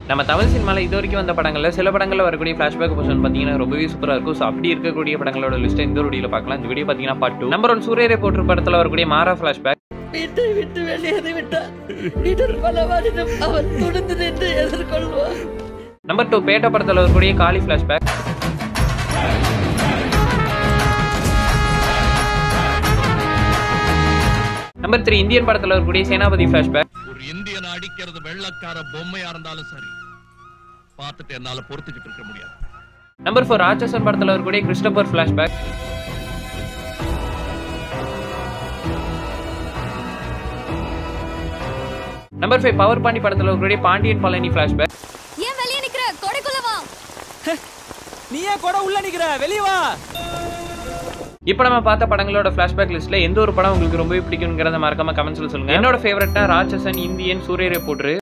நம்ம தமிழ் சினிமாவில் இது வரைக்கும் வந்த படங்களில் சில படங்களில் வரக்கூடிய ஃப்ளாஷ்பேக் போர்ஷன் பார்த்தீங்கன்னா ரொம்பவே சூப்பராக இருக்கும் ஸோ அப்படி இருக்கக்கூடிய படங்களோட லிஸ்ட்டை இந்த வீடியோவில் பார்க்கலாம் இந்த வீடியோ பார்த்தீங்கன்னா பார்ட் டூ நம்பர் ஒன் சூரியரே போட்டு படத்தில் வரக்கூடிய மாறா ஃப்ளாஷ்பேக் வீட்டை விட்டு வெளியேறி விட்டார் இடர் பலவானிடம் அவர் துணிந்து நின்று எதிர்கொள்வார் நம்பர் டூ பேட்ட படத்தில் வரக்கூடிய Kaali flashback number three Indian படத்தில் வரக்கூடிய சேனாபதி ஃப்ளாஷ்பேக் ஒரு இந்தியன் அடிக்கிறது வெள்ளக்கார பொம்மையா இருந்தாலும் சரி பார்த்துட்டு என்னால பொறுத்துக்கிட்டு இருக்க முடியாது நம்பர் ஃபோர் ராட்சசன் படத்தில் வரக்கூடிய Christopher flashback number five power Paandi படத்தில் வரக்கூடிய பாண்டியன் பழனி ஃப்ளாஷ்பேக் ஏன் வெளியே நிக்கிற கொடைக்குள்ள வா நீ ஏன் கூட உள்ள நிக்கிற வெளிய வா இப்போ நம்ம பார்த்த படங்களோட ஃப்ளாஷ்பேக் லிஸ்ட்ல எந்த ஒரு படம் உங்களுக்கு ரொம்பவே பிடிக்குங்கிறத மறக்காம கமெண்ட்ஸ்ல சொல்லுங்க என்னோட ஃபேவரட்னா ராட்சசன் இந்தியன் சூரியரை போட்டு